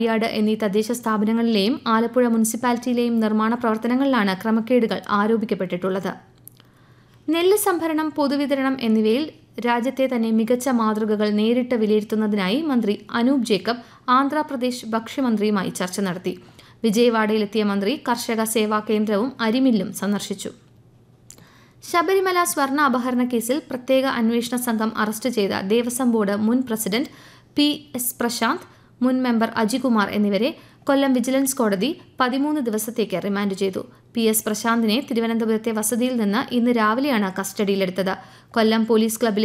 yard എന്നീ തദ്ദേശ സ്ഥാപനങ്ങളിലെയും ആലപ്പുഴ മുനിസിപ്പാലിറ്റിയിലെയും നിർമ്മാണ പ്രവർത്തനങ്ങളിലാണ് ക്രമക്കേടുകൾ ആരോപിക്കപ്പെട്ടിട്ടുള്ളത് നെല്ല് സംഭരണം പൊതുവിതരണം എന്നിവയിൽ രാജ്യത്തെ തന്നെ മികച്ച മാതൃകകൾ നേരിട്ട് വിലയിരുത്തുന്നതിനായി മന്ത്രി അനൂപ് ജേക്കബ് ആന്ധ്രാപ്രദേശ് ഭക്ഷ്യമന്ത്രിയുമായി ചർച്ച നടത്തി വിജയവാഡയിലെത്തിയ മന്ത്രി കർഷക സേവാ കേന്ദ്രവും അരിമില്ലും സന്ദർശിച്ചു ശബരിമല സ്വർണ്ണ അപഹരണ കേസിൽ പ്രത്യേക അന്വേഷണ സംഘം അറസ്റ്റ് ചെയ്ത ദേവസ്വം ബോർഡ് മുൻ പ്രസിഡന്റ് പി എസ് പ്രശാന്ത് മുൻ മെമ്പർ അജികുമാർ എന്നിവരെ കൊല്ലം വിജിലൻസ് കോടതി പതിമൂന്ന് ദിവസത്തേക്ക് റിമാൻഡ് ചെയ്തു പി എസ് പ്രശാന്തിനെ തിരുവനന്തപുരത്തെ വസതിയിൽ നിന്ന് ഇന്ന് രാവിലെയാണ് കസ്റ്റഡിയിലെടുത്തത് കൊല്ലം പോലീസ് ക്ലബിലെ